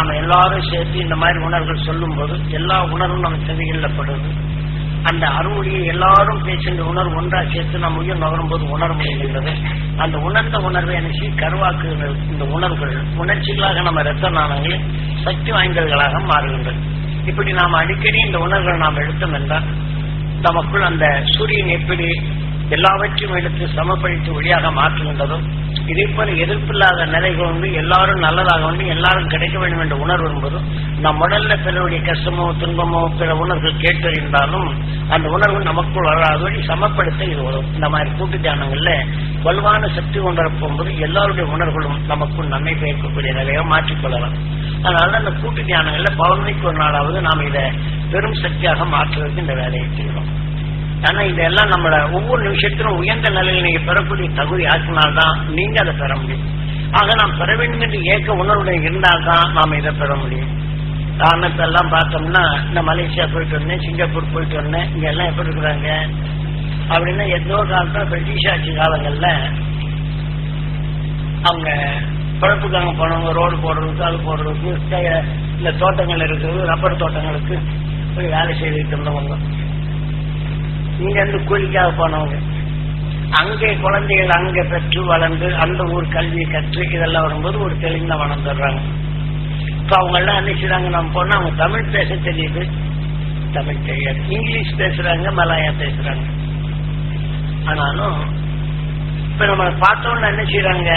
நாம எல்லாரும் சேர்த்து இந்த மாதிரி உணர்வுகள் சொல்லும் போது எல்லா உணர்வும் நம்ம செவிகளில் படுது அந்த அருள்மொழியை எல்லாரும் பேசுகின்ற உணர்வு ஒன்றா சேர்த்து நம்ம உயிர் நகரும் போது உணர முடிகின்றது அந்த உணர்ந்த உணர்வை அனுப்பி கருவாக்குகிற இந்த உணர்வுகள் உணர்ச்சிகளாக நம்ம ரத்த நாணங்களில் சக்தி வாய்ந்தவர்களாக மாறுகின்றது இப்படி நாம் அடிக்கடி இந்த உணர்வுகள் நாம் எடுத்தோம் என்றால் நமக்குள் அந்த சூரியன் எப்படி எல்லாவற்றையும் எடுத்து சமப்படுத்தி ஒளியாக மாற்றுகின்றதோ இதே போல எதிர்ப்பில்லாத நிலைகள் வந்து எல்லாரும் நல்லதாக வந்து எல்லாரும் கிடைக்க வேண்டும் என்ற உணர்வு என்பதும் நம் உடல்ல பிறருடைய கஷ்டமோ துன்பமோ பிற உணர்வுகள் கேட்டறிந்தாலும் அந்த உணர்வு நமக்குள் வராதபடி சமப்படுத்த இது வரும் இந்த மாதிரி கூட்டு தியானங்கள்ல வலுவான சக்தி உணர போகும்போது எல்லாருடைய உணர்வுகளும் நமக்குள் நன்மை பயக்கக்கூடிய நிலையை மாற்றிக்கொள்ளலாம் அதனால அந்த கூட்டு தியானங்கள்ல பௌர்ணமிக்கு ஒரு நாளாவது நாம் இதை பெரும் சக்தியாக மாற்றுவதற்கு இந்த வேலையை செய்கிறோம் ஆனா இதெல்லாம் நம்மள ஒவ்வொரு நிமிஷத்திலும் உயர்ந்த நிலையில் நீங்க பெறக்கூடிய தகுதி ஆக்கினால்தான் நீங்க அதை பெற முடியும் ஆக நாம் பெற வேண்டும் என்று ஏக்க உணர்வுடன் இருந்தால்தான் நாம் இதை பெற முடியும் காரணத்தை எல்லாம் பார்த்தோம்னா இந்த மலேசியா போயிட்டு வந்தேன் சிங்கப்பூர் போயிட்டு வந்தேன் இங்க எல்லாம் எப்படி இருக்கிறாங்க அப்படின்னா எத்தோ காலத்துல பிரிட்டிஷ் ஆட்சி காலங்கள்ல அவங்க பிழப்புக்காக போனவங்க ரோடு போடுறதுக்கு அது போடுறதுக்கு தே- இந்த தோட்டங்கள் இருக்குது ரப்பர் தோட்டங்களுக்கு போய் வேலை செய்துட்டு இருந்தவங்க இங்க இருந்து கூலிக்காக போனவங்க அங்கே குழந்தைகள் அங்க பெற்று வளர்ந்து அந்த ஊர் கல்வியை கற்று இதெல்லாம் வரும்போது ஒரு தெளிந்த வளர்ந்துடுறாங்க இப்ப அவங்க எல்லாம் என்ன செய்றாங்க நம்ம போனா அவங்க தமிழ் பேச தெரியுது தமிழ் தெரியாது இங்கிலீஷ் பேசுறாங்க மலாயா பேசுறாங்க ஆனாலும் இப்ப நம்ம பார்த்தோம்னா என்ன செய்றாங்க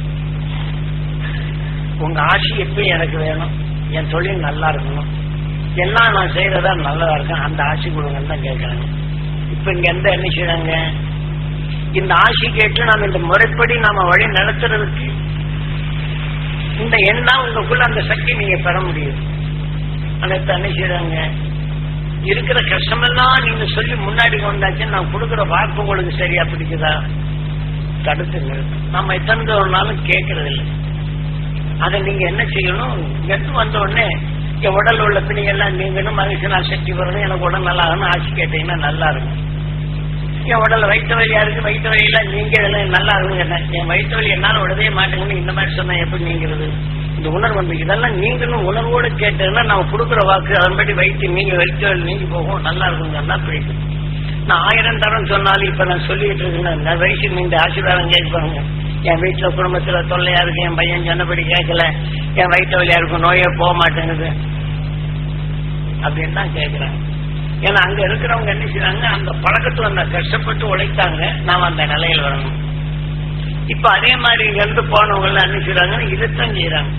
உங்க ஆட்சி எப்பயும் எனக்கு வேணும் என் தொழில் நல்லா இருக்கணும் எல்லாம் நான் செய்யறதா நல்லதா இருக்கேன் அந்த ஆட்சி கொடுங்கன்னு தான் கேட்கறாங்க இப்ப இங்க எந்த என்ன செய்றாங்க இந்த ஆட்சி கேட்டு நாம் இந்த முறைப்படி நாம வழி நடத்துறதுக்கு இந்த எண்ணம் உங்களுக்குள்ள அந்த சக்தி நீங்க பெற முடியும் ஆனா இப்ப என்ன செய்றாங்க இருக்கிற கஷ்டமெல்லாம் நீங்க சொல்லி முன்னாடி கொண்டாச்சு நான் கொடுக்குற வாக்கு உங்களுக்கு சரியா பிடிக்குதா தடுத்து நிறுத்தும் நம்ம எத்தனை ஒரு நாளும் கேட்கறது இல்லை அதை நீங்க என்ன செய்யணும் எடுத்து வந்த உடனே என் உடல் உள்ள பிணிகள்லாம் நீங்கணும் மனுஷனால் சக்தி வரணும் எனக்கு உடல் நல்லா ஆகணும் ஆட்சி கேட்டீங்கன்னா நல்லா இருக்கும் என் உடல் வயிற்று வலியா இருக்கு வயிற்று வலியெல்லாம் நீங்க இதெல்லாம் நல்லா இருக்குங்க என் வயிற்று வலி என்னால உடனே மாட்டேங்கன்னு இந்த மாதிரி சொன்னா எப்படி நீங்கிறது இந்த உணர்வு வந்து இதெல்லாம் நீங்களும் உணர்வோடு கேட்டதுன்னா நான் கொடுக்குற வாக்கு அதன்படி வைத்து நீங்க வயிற்று வலி நீங்கி போகும் நல்லா இருக்குங்க நல்லா பிடிக்கும் நான் ஆயிரம் தரம் சொன்னாலும் இப்ப நான் சொல்லிட்டு இருக்கேன் நான் வயசு நீங்க ஆசீர்வாதம் கேட்பாங்க என் வீட்டுல குடும்பத்துல தொல்லையா இருக்கு என் பையன் சொன்னபடி கேட்கல என் வயிற்று வலியா இருக்கும் நோயே போக மாட்டேங்குது அப்படின்னு தான் கேட்கிறாங்க ஏன்னா அங்க இருக்கிறவங்க என்ன செய்றாங்க அந்த பழக்கத்துல அந்த கஷ்டப்பட்டு உழைத்தாங்க நாம் அந்த நிலையில் வரணும் இப்ப அதே மாதிரி இங்க இருந்து போனவங்க எல்லாம் என்ன செய்றாங்க இதைத்தான் செய்யறாங்க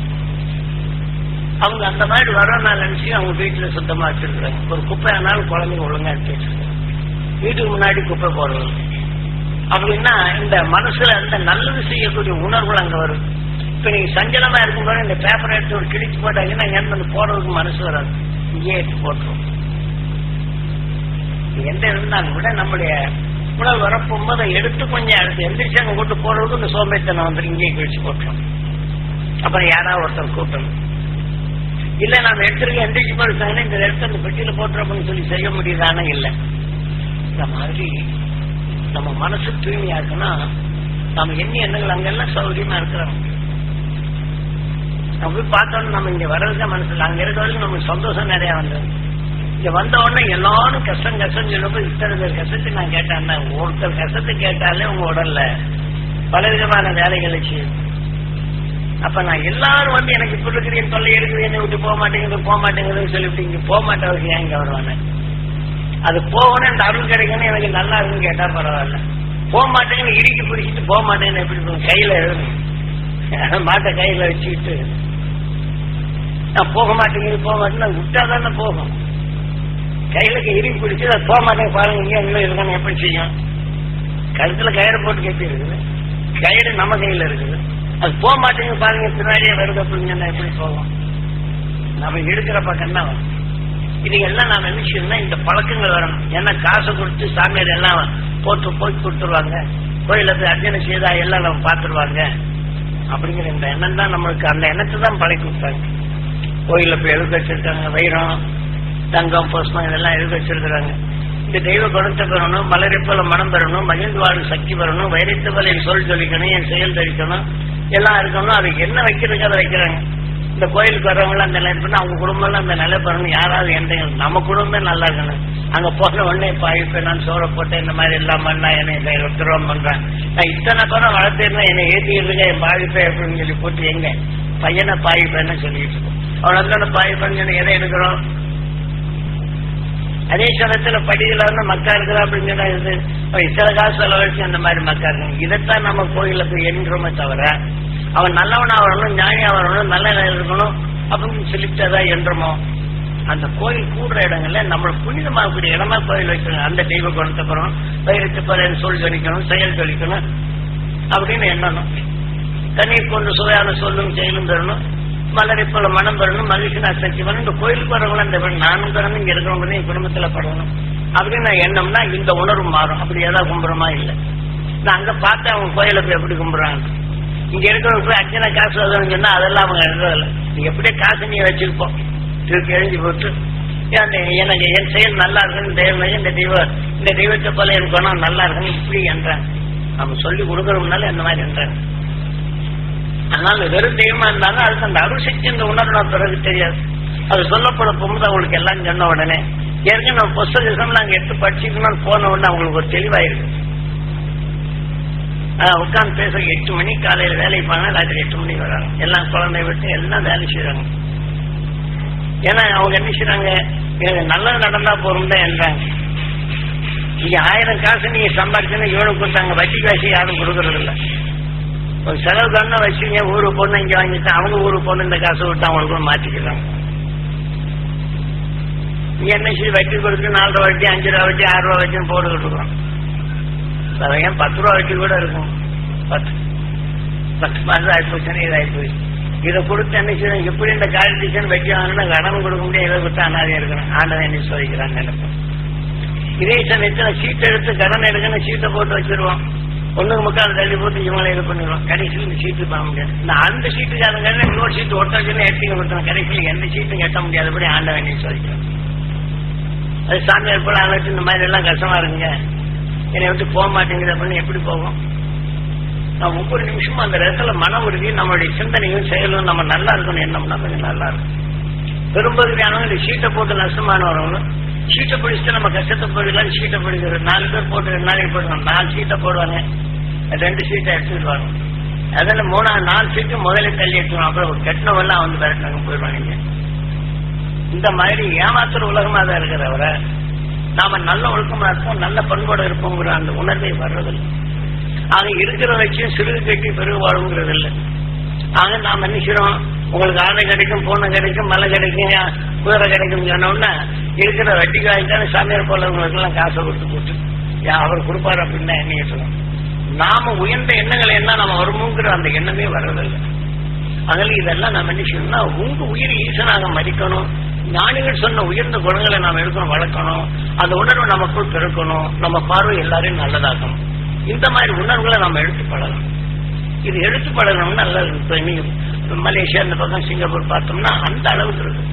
அவங்க அந்த மாதிரி வரனால நினைச்சு அவங்க வீட்டுல சுத்தமா வச்சிருக்காங்க ஒரு குப்பை ஆனாலும் குழந்தைங்க ஒழுங்கா எடுத்து வச்சிருக்காங்க வீட்டுக்கு முன்னாடி குப்பை போடுறது அப்படின்னா இந்த மனசுல அந்த நல்லது செய்யக்கூடிய உணர்வுகள் அங்க வரும் இப்ப நீங்க சஞ்சலமா இருக்கும்போது இந்த பேப்பரை எடுத்து ஒரு கிழிச்சு போட்டாங்கன்னா இங்க இருந்து வந்து போடுறதுக்கு மனசு வராது இங்கே எடுத்து போட்டுரும் எந்த இருந்தாலும் விட நம்முடைய உணவு வரப்போகும்போது அதை எடுத்து கொஞ்சம் எடுத்து எந்திரிச்சு அங்க கூட்டு போடுறதுக்கு இந்த சோம்பேத்தனை வந்து இங்கேயே கிழிச்சு போட்டுரும் அப்புறம் யாராவது ஒருத்தர் கூட்டணும் இல்ல நாம எடுத்துருக்க எந்திரிச்சு போடுறாங்கன்னா இந்த இடத்த அந்த பெட்டியில போட்டுறோம்னு சொல்லி செய்ய முடியுதானே இல்லை இந்த மாதிரி நம்ம மனசு தூய்மையா இருக்குன்னா நம்ம எண்ணி எண்ணங்கள் அங்கெல்லாம் சௌகரியமா இருக்கிறோம் நம்ம போய் பார்த்தோம்னா நம்ம இங்க வர்றதுதான் மனசுல அங்க இருக்க வரைக்கும் நமக்கு சந்தோஷம் நிறைய வந்தது இங்க வந்த உடனே எல்லாரும் கஷ்டம் கஷ்டம் சொல்லும்போது இத்தனை பேர் கஷ்டத்தை நான் கேட்டேன்னா ஒருத்தர் கஷ்டத்தை கேட்டாலே உங்க உடல்ல பலவிதமான வேலைகளை செய்யும் அப்ப நான் எல்லாரும் வந்து எனக்கு இப்ப இருக்கிற என் தொல்லை இருக்குது என்னை விட்டு போக மாட்டேங்குது போக மாட்டேங்குதுன்னு சொல்லிவிட்டு இங்க போக மாட்டவருக்கு ஏன் இங்க வருவானே அது போகணும் அந்த அருள் கிடைக்கணும் எனக்கு நல்லா இருக்குன்னு கேட்டா பரவாயில்ல போக மாட்டேங்கன்னு இறுக்கி பிடிச்சிட்டு போக மாட்டேங்கன்னு எப்படி இருக்கும்? கையில எழுதணும் மாட்டை கையில வச்சுக்கிட்டு நான் போக மாட்டேங்குது போக மாட்டேன்னு விட்டா தானே போகும் கையில இறுக்கி பிடிச்சி அது போக மாட்டேங்க பாருங்க இங்கே எங்க இருக்கணும் எப்படி செய்யும் கழுத்துல கயிறு போட்டு கட்டி இருக்குது கயிறு நம்ம கையில இருக்குது அது போக மாட்டேங்குது பாருங்க பின்னாடியே வருது அப்படின்னு எப்படி போகும் நம்ம எடுக்கிற பக்கம் தான் வரும் இது எல்லாம் நாம என்ன செய்யணும்னா இந்த பழக்கங்கள் வரணும் ஏன்னா காசை கொடுத்து சாமியார் எல்லாம் போட்டு போய் கொடுத்துருவாங்க கோயில போய் அர்ச்சனை செய்தா எல்லாம் நம்ம பார்த்துருவாங்க அப்படிங்கிற இந்த எண்ணம் தான் நம்மளுக்கு அந்த எண்ணத்தை தான் பழக்கி விட்டாங்க கோயில்ல போய் எழுத வச்சிருக்காங்க வைரம் தங்கம் புஷ்பம் இதெல்லாம் எழுத வச்சிருக்கிறாங்க இந்த தெய்வ குணத்தை பெறணும் மலரை போல மனம் பெறணும் மகிழ்ந்து வாழும் சக்தி பெறணும் வைரத்து போல என் சொல் சொல்லிக்கணும் என் செயல் தெரிக்கணும் எல்லாம் இருக்கணும் அதுக்கு என்ன வைக்கிறதுக்கு அதை வைக்கிறாங்க இந்த கோயிலுக்கு வரவங்க அந்த நிலை பண்ணி அவங்க குடும்பம் அந்த நிலை பண்ணணும் யாராவது எந்த நம்ம குடும்பமே நல்லா இருக்கணும் அங்க போன உடனே பாய்ப்பு நான் சோற போட்டு இந்த மாதிரி எல்லாம் பண்ணா என்னை துரோகம் பண்றேன் நான் இத்தனை பேரும் வளர்த்துருந்தேன் என்னை ஏற்றிருக்க என் பாதிப்பை அப்படின்னு சொல்லி போட்டு எங்க பையனை பாய்ப்பேன்னு சொல்லிட்டு இருக்கோம் அவன் அந்த பாய்ப்பேன்னு சொல்லி எதை எடுக்கிறோம் அதே சமயத்துல படியில வந்து மக்கா இருக்கிறா அப்படின்னு சொன்னா இது இத்தனை காசு செலவழிச்சு அந்த மாதிரி மக்கா இருக்கு இதைத்தான் நம்ம கோயில போய் எண்ணுறோமே தவிர அவன் நல்லவனா வரணும் ஞானியா வரணும் நல்ல நிலையில இருக்கணும் அப்படின்னு சொல்லிட்டு அதான் எண்ணுறோமோ அந்த கோயில் கூடுற இடங்கள்ல நம்ம புனிதமாகக்கூடிய இடமா கோயில் வச்சிருங்க அந்த தெய்வ குணத்தை பெறணும் பயிரிட்டு பறையன் சொல் ஜொலிக்கணும் செயல் ஜொலிக்கணும் அப்படின்னு எண்ணணும் தண்ணீர் கொண்டு சுவையான சொல்லும் செயலும் தரணும் மலரை போல மனம் பெறணும் மகிழ்ச்சி சக்தி வரணும் இந்த கோயிலுக்கு வரவங்களும் அந்த நானும் தரணும் இங்க இருக்கிறவங்க என் குடும்பத்துல படணும் அப்படின்னு நான் எண்ணம்னா இந்த உணர்வு மாறும் அப்படி ஏதாவது கும்புறமா இல்லை நான் அங்க பார்த்தேன் அவங்க கோயில போய் எப்படி கும்புறாங்க இங்க இருக்கிறவங்க போய் அர்ச்சனை காசு வருதுன்னு சொன்னா அதெல்லாம் அவங்க எழுதுறதில்ல நீ எப்படியே காசு நீ வச்சிருப்போம் திருப்பி எழுதி போட்டு அந்த எனக்கு என் செயல் நல்லா இருக்குன்னு தெய்வம் இந்த தெய்வ இந்த தெய்வத்தை போல எனக்கு குணம் நல்லா இருக்குன்னு இப்படி என்றாங்க நம்ம சொல்லி கொடுக்கறோம்னால இந்த மாதிரி என்றாங்க அதனால வெறும் தெய்வமா இருந்தாலும் அதுக்கு அந்த அருசக்தி இந்த உணர்வு நான் பிறகு தெரியாது அது சொல்லப்பட போகும்போது அவங்களுக்கு எல்லாம் சொன்ன உடனே ஏற்கனவே நம்ம புஸ்தகம் நாங்க எடுத்து படிச்சுக்கணும்னு போன உடனே அவங்களுக்கு ஒரு தெளிவாயிருக்கு உட்காந்து பேச எட்டு மணி காலையில வேலைக்கு போனா ராத்திரி எட்டு மணிக்கு வராங்க எல்லாம் குழந்தை விட்டு எல்லாம் வேலை செய்யறாங்க ஏன்னா அவங்க என்ன செய்யறாங்க எனக்கு நல்லது நடந்தா போறோம் தான் என்றாங்க இங்க ஆயிரம் காசு நீங்க சம்பாதிச்சுன்னு இவனுக்கு கொடுத்தாங்க வட்டி காசு யாரும் கொடுக்கறது இல்லை ஒரு செலவு தானே வச்சுங்க ஊருக்கு பொண்ணு இங்க வாங்கிட்டு அவங்க ஊருக்கு பொண்ணு இந்த காசை விட்டு அவங்களுக்கு மாத்திக்கிறாங்க இங்க என்ன செய்ய வட்டி கொடுத்து நாலு ரூபா வட்டி அஞ்சு ரூபா வட்டி ஆறு ரூபா வட்டி போட்டுக்கிட்டு இருக்கோம் ஏன் பத்து ரூபா வட்டி கூட இருக்கும் பத்து பத்து மாசம் ஆயிப்போச்சுன்னா இது ஆயிப்போச்சு இதை கொடுத்து என்ன செய்யணும் எப்படி இந்த காலிட்டிஷன் வட்டி வாங்கினா கடன் கொடுக்க முடியாது இதை விட்டு அனாதையா இருக்கணும் ஆண்டவன் என்ன சோதிக்கிறான்னு நினைப்போம் இதே சமயத்தில் சீட்டை எடுத்து கடன் எடுக்கணும் சீட்டை போட்டு வச்சிருவோம் ஒண்ணுக்கு முக்கால் தள்ளி போட்டு இவங்களை இது பண்ணிடுவோம் கடைசியில் இந்த சீட்டு பண்ண முடியாது இந்த அந்த சீட்டுக்காரங்க இன்னொரு சீட்டு ஒட்ட வச்சுன்னு எட்டிங்க கொடுத்தோம் கடைசியில் எந்த சீட்டும் கட்ட முடியாதபடி ஆண்ட வேண்டிய சொல்லிக்கிறோம் அது சாமியார் போல அழைச்சு இந்த மாதிரி எல்லாம் கஷ்டமா இருக்குங்க என்னை விட்டு போக மாட்டேங்குது அப்படின்னு எப்படி போகும் நான் ஒவ்வொரு நிமிஷமும் அந்த இடத்துல மன உறுதி நம்மளுடைய சிந்தனையும் செயலும் நம்ம நல்லா இருக்கணும் என்னம்னா கொஞ்சம் நல்லா இருக்கும் பெரும்பகுதியானவங்க இந்த சீட்டை போட்டு நஷ்டமானவர்களும் சீட்டை பிடிச்சிட்டு நம்ம கஷ்டத்தை போயிடலாம் சீட்டை பிடிக்கிறது நாலு பேர் போட்டு ரெண்டு நாளைக்கு போடுவாங்க நாலு சீட்டை போடுவாங்க ரெண்டு சீட்டை எடுத்துருவாங்க அதில் மூணாவது நாலு சீட்டு முதல்ல தள்ளி எடுத்துருவாங்க அப்புறம் கெட்டினவெல்லாம் வந்து விரட்டினாங்க போயிடுவாங்க இந்த மாதிரி ஏமாத்துற உலகமா தான் இருக்கிறவரை நாம நல்ல ஒழுக்கமா இருப்போம் நல்ல பண்போடு இருப்போங்கிற அந்த உணர்வை வர்றதில்லை ஆக இருக்கிற வச்சும் சிறுகு கட்டி பெருகு வாழுங்கிறது இல்லை ஆக நாம் நினைக்கிறோம் உங்களுக்கு ஆடை கிடைக்கும் பூனை கிடைக்கும் மலை கிடைக்கும் குதிரை கிடைக்கும் சொன்னோம்னா இருக்கிற வட்டி காய்ச்சாலும் சாமியார் போலவங்களுக்கு எல்லாம் காசை கொடுத்து போட்டு ஏன் அவர் கொடுப்பாரு அப்படின்னு என்ன சொல்லுவோம் நாம உயர்ந்த எண்ணங்களை என்ன நம்ம வருமோங்கிற அந்த எண்ணமே வர்றதில்லை அதில் இதெல்லாம் நம்ம என்ன செய்யணும்னா உங்க உயிர் ஈசனாக மதிக்கணும் ஞானிகள் சொன்ன உயர்ந்த குணங்களை நாம் எடுக்கணும் வளர்க்கணும் அந்த உணர்வு நமக்குள் பெருக்கணும் நம்ம பார்வை எல்லாரையும் நல்லதாக்கணும் இந்த மாதிரி உணர்வுகளை நம்ம எடுத்து பழகணும் இது எடுத்து பழகணும்னா நல்லது இப்ப நீங்க மலேசியா இந்த பக்கம் சிங்கப்பூர் பார்த்தோம்னா அந்த அளவுக்கு இருக்கு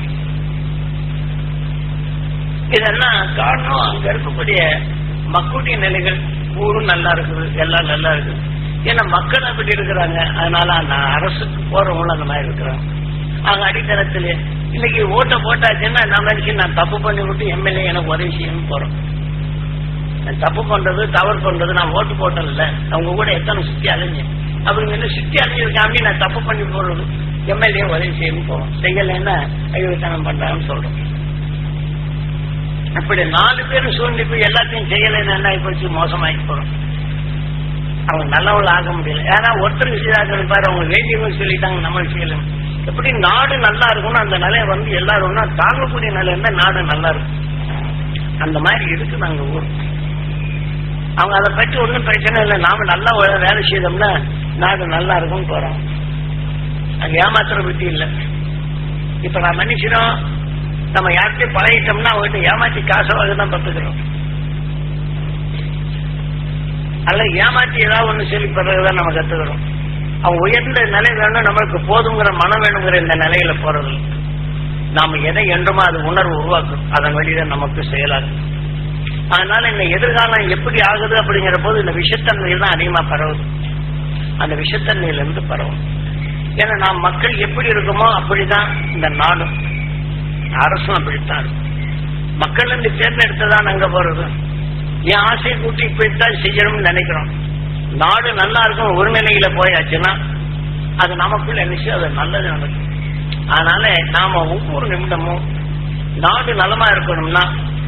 இதெல்லாம் காரணம் அங்க இருக்கக்கூடிய மக்களுடைய நிலைகள் ஊரும் நல்லா இருக்குது எல்லாம் நல்லா இருக்குது ஏன்னா மக்கள் அப்படி இருக்கிறாங்க அதனால அந்த அரசுக்கு போறவங்களும் அந்த மாதிரி இருக்கிறாங்க அங்க அடித்தளத்திலே இன்னைக்கு ஓட்டை போட்டாச்சுன்னா நான் நினைச்சு நான் தப்பு பண்ணி விட்டு எம்எல்ஏ எனக்கு உதவி செய்யணும் போறோம் நான் தப்பு பண்றது தவறு பண்றது நான் ஓட்டு போட்டதில்ல அவங்க கூட எத்தனை சுத்தி அலைஞ்சேன் அப்படின்னு சொல்லி சுத்தி அலைஞ்சிருக்காம நான் தப்பு பண்ணி போறது எம்எல்ஏ உதவி செய்யணும் போறோம் செய்யலைன்னா அயோத்தனம் பண்றாங்கன்னு சொல்றோம் அப்படி நாலு பேரும் சூழ்நிலை போய் எல்லாத்தையும் செய்யலைன்னு என்ன போச்சு மோசமாக்கி போறோம் அவங்க நல்லவள் ஆக முடியல ஏன்னா ஒருத்தருக்கு செய்தாங்க பாரு அவங்க வேண்டியவங்க சொல்லிட்டாங்க நம்ம செய்யலாம் எப்படி நாடு நல்லா இருக்கணும் அந்த நிலையை வந்து எல்லாரும் தாங்கக்கூடிய நிலை இருந்தா நாடு நல்லா இருக்கும் அந்த மாதிரி இருக்கு நாங்க ஊர் அவங்க அதை பற்றி ஒன்றும் பிரச்சனை இல்லை நாம நல்லா வேலை செய்தோம்னா நாடு நல்லா இருக்கும்னு போறோம் அங்க ஏமாத்துற புத்தி இல்லை இப்ப நான் மன்னிச்சிடும் நம்ம யார்கிட்டயும் பழகிட்டோம்னா அவங்ககிட்ட ஏமாத்தி காசாக தான் பத்துக்கிறோம் அல்ல ஏமாத்தி ஏதாவது ஒண்ணு சொல்லி பிறகுதான் நம்ம கத்துக்கிறோம் அவன் உயர்ந்த நிலை வேணும் நம்மளுக்கு போதுங்கிற மனம் வேணுங்கிற இந்த நிலையில போறது நாம எதை என்றுமோ அது உணர்வு உருவாக்கும் அதன் வழியில நமக்கு செயலாகும் அதனால இந்த எதிர்காலம் எப்படி ஆகுது அப்படிங்கிற போது இந்த விஷத்தன்மையில் தான் அதிகமா பரவுது அந்த விஷத்தன்மையிலிருந்து பரவும் ஏன்னா நாம் மக்கள் எப்படி இருக்கோமோ அப்படிதான் இந்த நாடும் அரசும் அப்படித்தான் இருக்கும். மக்கள் இருந்து தேர்ந்தெடுத்துதான் அங்க போறது என் ஆசையை கூட்டி இப்படித்தான் செய்யணும்னு நினைக்கிறோம் நாடு நல்லா இருக்கும் ஒரு நிலையில போயாச்சுன்னா அது நமக்குள்ள நினைச்சு அது நல்லது நடக்கும் அதனால நாம ஒவ்வொரு நிமிடமும் நாடு நலமா இருக்கணும்னா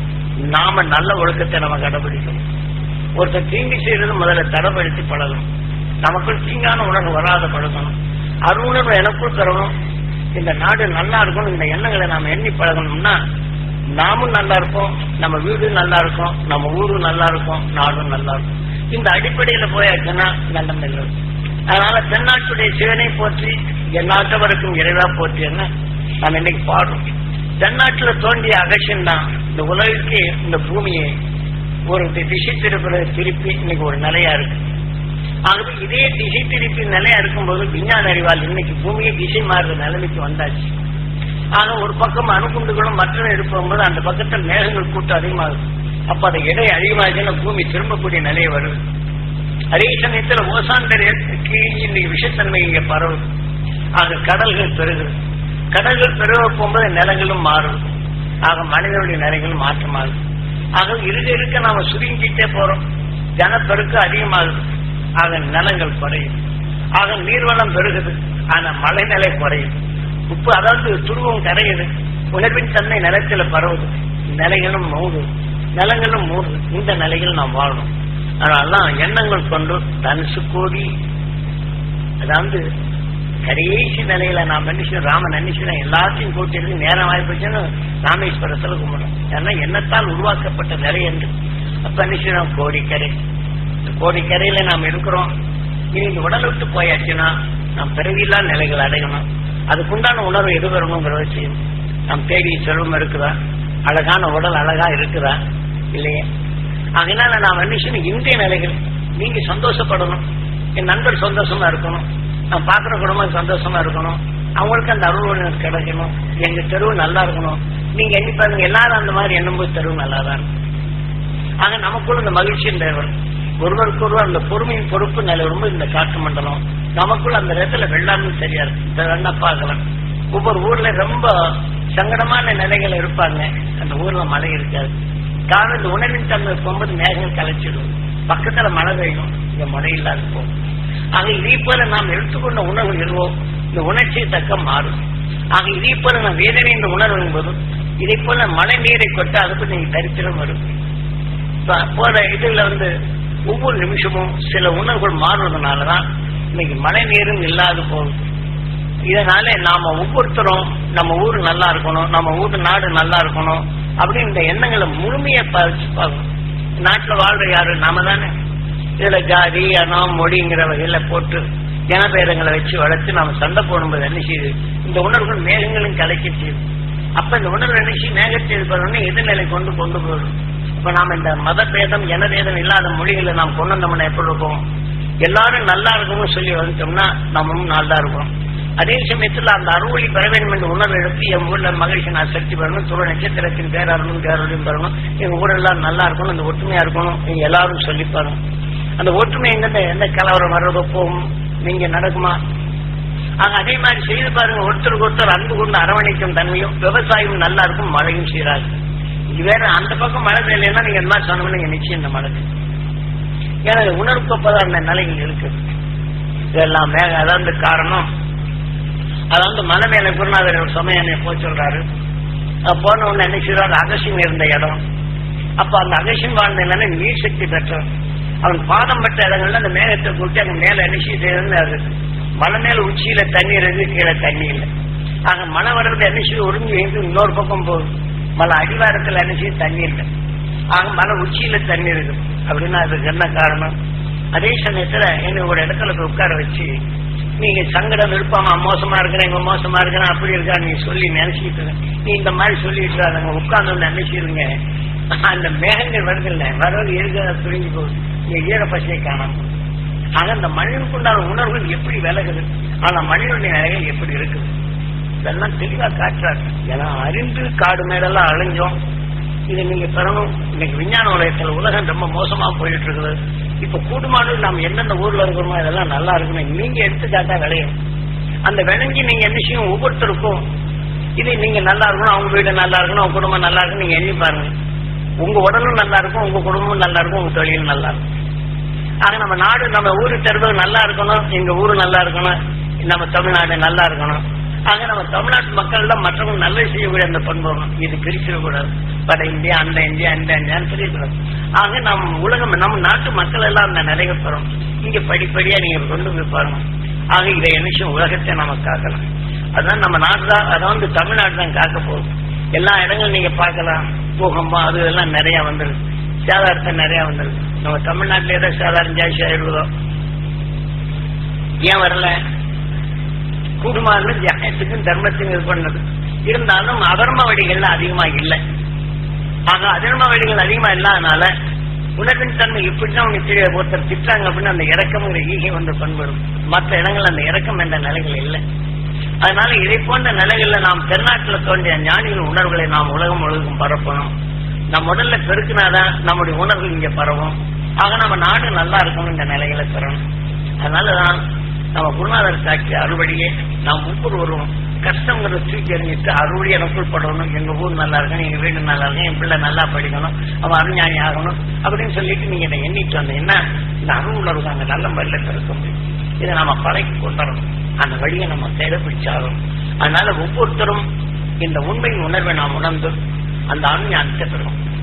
நாம நல்ல ஒழுக்கத்தை நம்ம கடைபிடிக்கணும் ஒருத்தர் தீங்கு செய்யறது முதல்ல தடைப்படுத்தி பழகணும் நமக்குள் தீங்கான உணர்வு வராத பழகணும் அருணர்வு எனக்குள் தரணும் இந்த நாடு நல்லா இருக்கணும் இந்த எண்ணங்களை நாம எண்ணி பழகணும்னா நாமும் நல்லா இருப்போம் நம்ம வீடு நல்லா இருக்கும் நம்ம ஊரும் நல்லா இருக்கும் நாடும் நல்லா இருக்கும் இந்த அடிப்படையில போயாச்சுன்னா நல்ல இல்லை அதனால தென்னாட்டுடைய சிவனை போற்றி எந்நாட்டவருக்கும் இறைவா போற்றியன்னு நம்ம இன்னைக்கு பாடுறோம் தென்னாட்டுல தோன்றிய அகசியம் தான் இந்த உலகுக்கு இந்த பூமியை ஒரு தி- திசை திருப்புற திருப்பி இன்னைக்கு ஒரு நிலையா இருக்கு ஆகவே இதே திசை திருப்பி நிலையா இருக்கும்போது விஞ்ஞான அறிவால் இன்னைக்கு பூமியை திசை மாறுற நிலைமைக்கு வந்தாச்சு ஆக ஒரு பக்கம் அணுகுண்டுகளும் மற்றவை எடுக்கும்போது அந்த பக்கத்தில் மேகங்கள் கூட்டம் அதிகமாகுது அப்ப அது எடை அதிகமாச்சுன்னா பூமி திரும்பக்கூடிய நிலை வருது அதே சமயத்துல ஓசாந்தர் கீழ் இன்னைக்கு விஷத்தன்மை இங்க பரவுது ஆக கடல்கள் பெருகுது கடல்கள் பெருக போகும்போது நிலங்களும் மாறும் ஆக மனிதனுடைய நிலைகளும் மாற்றமாகுது ஆக இருக்க இருக்க நாம சுருங்கிட்டே போறோம் ஜனப்பெருக்கு அதிகமாகுது ஆக நிலங்கள் குறையுது ஆக நீர்வளம் பெருகுது ஆனா மழைநிலை குறையுது உப்பு அதாவது துருவம் கரையுது உணர்வின் தன்மை நிலத்துல பரவுது நிலைகளும் மூடுது நிலங்களும் மூடுது இந்த நிலையில் நாம் வாழணும் அதனாலதான் எண்ணங்கள் கொண்டு தனுசு கோடி அதாவது கடைசி நிலையில நாம் நினைச்சு ராமன் நினைச்சு எல்லாத்தையும் கூட்டிட்டு நேரம் வாய்ப்புச்சுன்னு ராமேஸ்வரத்துல கும்பிடும் ஏன்னா எண்ணத்தால் உருவாக்கப்பட்ட நிலை என்று அப்ப நினைச்சு கோடிக்கரை இந்த கோடிக்கரையில நாம் இருக்கிறோம் இனி இந்த உடலை விட்டு போயாச்சுன்னா நாம் பிறவில்லா நிலைகள் அடையணும் அதுக்குண்டான உணர்வு எது வரணுங்கிறத செய்யணும் நாம் தேடி செல்வம் இருக்குதா அழகான உடல் அழகா இருக்குதா இல்லையே அதனால நான் மனுஷன் இந்திய நிலைகள் நீங்க சந்தோஷப்படணும் என் நண்பர் சந்தோஷமா இருக்கணும் நான் பாக்குற குடும்பம் சந்தோஷமா இருக்கணும் அவங்களுக்கு அந்த அருள் கிடைக்கணும் எங்க தெருவு நல்லா இருக்கணும் நீங்க எண்ணி பாருங்க எல்லாரும் அந்த மாதிரி எண்ணும்போது தெருவு நல்லா தான் இருக்கும் ஆக நமக்குள்ள இந்த மகிழ்ச்சியின் தேவை ஒருவருக்கு ஒருவர் அந்த பொறுமையின் பொறுப்பு நிலவரும் இந்த காற்று மண்டலம் நமக்குள்ள அந்த இடத்துல வெள்ளாமை சரியா இருக்கு இதை வேணா பார்க்கலாம் ஒவ்வொரு ஊர்ல ரொம்ப சங்கடமான நிலைகள் இருப்பாங்க அந்த ஊர்ல மழை இருக்காது காரணம் இந்த உணவின் தன்மை போகும்போது மேகங்கள் கலைச்சிடும் பக்கத்துல மழை பெய்யும் இங்க மழை இல்லாத போகும் ஆக இதே போல நாம் எடுத்துக்கொண்ட உணர்வு எழுவோம் இந்த உணர்ச்சி தக்க மாறும் ஆக இதே போல நாம் வேதனை இந்த உணர்வு போதும் இதே போல மழை நீரை கொட்ட அதுக்கு நீங்க தரித்திரம் வரும் இப்ப போற இதுல வந்து ஒவ்வொரு நிமிஷமும் சில உணர்வுகள் மாறுவதனாலதான் இன்னைக்கு மழை நீரும் இல்லாது போகுது இதனால நாம ஒவ்வொருத்தரும் நம்ம ஊர் நல்லா இருக்கணும் நம்ம ஊர் நாடு நல்லா இருக்கணும் அப்படின்னு இந்த எண்ணங்களை முழுமையா பாதிச்சு பார்க்கணும் நாட்டுல வாழ்ற யாரு நாம தானே இதுல ஜாதி அனம் மொழிங்கிற வகையில போட்டு ஜனபேதங்களை வச்சு வளர்த்து நாம சண்டை போடும்போது என்ன செய்யுது இந்த உணர்வுகள் மேகங்களும் கலைக்க செய்யுது அப்ப இந்த உணர்வு நினைச்சு மேகத்தை இது பண்ணணும்னு எதிர்நிலை கொண்டு கொண்டு போகணும் இப்ப நாம இந்த மத பேதம் இனபேதம் இல்லாத மொழிகளை நாம் கொண்டு வந்தோம்னா எப்படி இருக்கும் எல்லாரும் நல்லா இருக்கணும்னு சொல்லி வந்துட்டோம்னா நம்மளும் நல்லா இருக்கும் அதே சமயத்துல அந்த அறுவழி பெற வேண்டும் என்ற உணர்வு எடுத்து என் ஊர்ல மகிழ்ச்சி நான் சக்தி பெறணும் துணை நட்சத்திரத்தின் பேரருளும் பேரருளையும் பெறணும் எங்க ஊரெல்லாம் நல்லா இருக்கணும் இந்த ஒற்றுமையா இருக்கணும் நீங்க எல்லாரும் சொல்லி பாருங்க அந்த ஒற்றுமை எங்க எந்த கலவரம் வர்றதோ போகும் நீங்க நடக்குமா ஆக அதே மாதிரி செய்து பாருங்க ஒருத்தருக்கு ஒருத்தர் அன்பு கொண்டு அரவணைக்கும் தன்மையும் விவசாயம் நல்லா இருக்கும் மழையும் சீராது இது வேற அந்த பக்கம் மழை பெய்யலைன்னா நீங்க இந்த மாதிரி சொன்னோம்னா நீங்க நிச்சயம் இந்த மழை பெய்யும். ஏன்னா இது உணர்வுப்பதான் அந்த நிலைகள் இருக்கு இதெல்லாம் மேக அதாவது காரணம் அதாவது மலை மேல குருநாதர் ஒரு சமயம் என்னை போய் சொல்றாரு அஹ் போன உடனே என்ன செய்றாரு அகசியம் இருந்த இடம் அப்ப அந்த அகசியம் வாழ்ந்த நிலை நீர் சக்தி பெற்றான் அவன் பாதம் பெற்ற இடங்கள்ல அந்த மேகத்தை கூட்டி அங்க மேல என்ன செய்யுது மலை மேல உச்சியில தண்ணி இருக்கு கீழே தண்ணி இல்லை ஆக மழை வர்றது என்ன செய்யுது ஒருங்கி வந்து இன்னொரு பக்கம் போகுது மலை அடிவாரத்துல என்ன செய்யுது தண்ணி இல்லை ஆக மலை உச்சியில தண்ணி இருக்கு அப்படின்னா அதுக்கு என்ன காரணம் அதே சமயத்துல என்ன ஒரு இடத்துல போய் உட்கார வச்சு நீங்க சங்கடம் விருப்பமா மோசமா இருக்கிறேன் இவன் மோசமா இருக்கிறேன் அப்படி இருக்கா நீ சொல்லி நினைச்சிட்டு இருக்க. நீ இந்த மாதிரி சொல்லிட்டு இருக்காங்க உட்கார்ந்து நினைச்சிருங்க அந்த மேகங்கள் வருது இல்ல வரது இருக்கிறத புரிஞ்சு போகுது நீங்க ஈர பச்சையை காணாம போகுது. ஆக அந்த மனிதனுக்குண்டான உணர்வுகள் எப்படி விலகுது ஆனா மனிதனுடைய நிலைகள் எப்படி இருக்குது இதெல்லாம் தெளிவா காட்டுறாரு ஏன்னா அறிந்து காடு மேலெல்லாம் அழிஞ்சோம் இதை நீங்க பெறணும் இன்னைக்கு விஞ்ஞான உலகத்துல உலகம் ரொம்ப மோசமா போயிட்டு இருக்குது இப்ப கூடுமானது நாம் எந்தெந்த ஊர்ல இருக்கிறோமோ அதெல்லாம் நல்லா இருக்கணும் நீங்க எடுத்துக்காட்டா விளையும் அந்த விளைஞ்சி நீங்க என்ன செய்யும் ஒவ்வொருத்தருக்கும் இது நீங்க நல்லா இருக்கணும் அவங்க வீடு நல்லா இருக்கணும் அவங்க குடும்பம் நல்லா இருக்கணும் நீங்க எண்ணி பாருங்க உங்க உடலும் நல்லா இருக்கும் உங்க குடும்பமும் நல்லா இருக்கும் உங்க தொழிலும் நல்லா இருக்கும் ஆக நம்ம நாடு நம்ம ஊரு தெருவு நல்லா இருக்கணும் எங்க ஊரு நல்லா இருக்கணும் நம்ம தமிழ்நாடு நல்லா இருக்கணும் ஆக நம்ம தமிழ்நாட்டு மக்கள் தான் மற்றவங்க நல்லது செய்யக்கூடிய அந்த பண்பு வரணும். இது பிரிச்சிடக்கூடாது வட இந்தியா அந்த இந்தியா இந்த இந்தியான்னு பிரிக்கக்கூடாது ஆக நம்ம உலகம் நம்ம நாட்டு மக்கள் எல்லாம் அந்த நிலையை பெறும் இங்க படிப்படியா நீங்க கொண்டு போய் பாருங்க ஆக இதை என்ன செய்யும் உலகத்தை நம்ம காக்கலாம் அதான் நம்ம நாடு தான் அதாவது தமிழ்நாடு தான் காக்க போகுது எல்லா இடங்களும் நீங்க பார்க்கலாம் பூகம்பம் அது இதெல்லாம் நிறைய வந்துருக்கு சேதாரத்தை நிறைய வந்துருக்கு நம்ம தமிழ்நாட்டிலே தான் சேதாரம் ஜாஸ்தி ஆயிடுதோ ஏன் வரல குடும்பம் நியாயத்துக்கும் தர்மத்துக்கும் இது பண்ணது இருந்தாலும் அதர்ம வழிகள்ல அதிகமா இல்லை ஆக அதர்ம வழிகள் அதிகமா இல்லாதனால உணர்வின் தன்மை இப்படிதான் உனக்கு ஒருத்தர் திட்டாங்க அப்படின்னு அந்த இறக்கம்ங்கிற ஈகை வந்து பண்படும் மற்ற இடங்கள்ல அந்த இறக்கம் என்ற நிலைகள் இல்லை அதனால இதை போன்ற நிலைகள்ல நாம் தென்னாட்டுல தோன்றிய ஞானிகள் உணர்வுகளை நாம் உலகம் முழுவதும் பரப்பணும் நம் முதல்ல பெருக்கினாதான் நம்முடைய உணர்வு இங்க பரவும் ஆக நம்ம நாடு நல்லா இருக்கணும் இந்த நிலைகளை பெறணும் அதனாலதான் நம்ம குருநாதர் சாட்சி அறுவடையே நாம் ஒவ்வொருவரும் கஷ்டங்கிறத தூக்கி எறிஞ்சிட்டு அறுவடை எனக்குள் படணும் எங்க ஊர் நல்லா இருக்கணும் எங்க வீடு நல்லா இருக்கணும் என் பிள்ளை நல்லா படிக்கணும் அவன் அருஞானி ஆகணும் அப்படின்னு சொல்லிட்டு நீங்க இதை எண்ணிட்டு வந்த என்ன இந்த அருள் உணர்வு அங்க நல்ல முறையில் பிறக்க முடியும் இதை நம்ம பழக்கி கொண்டுறோம் அந்த வழியை நம்ம தேவைப்பிடிச்சாலும் அதனால ஒவ்வொருத்தரும் இந்த உண்மையின் உணர்வை நாம் உணர்ந்து அந்த அருஞானத்தை பெறுவோம்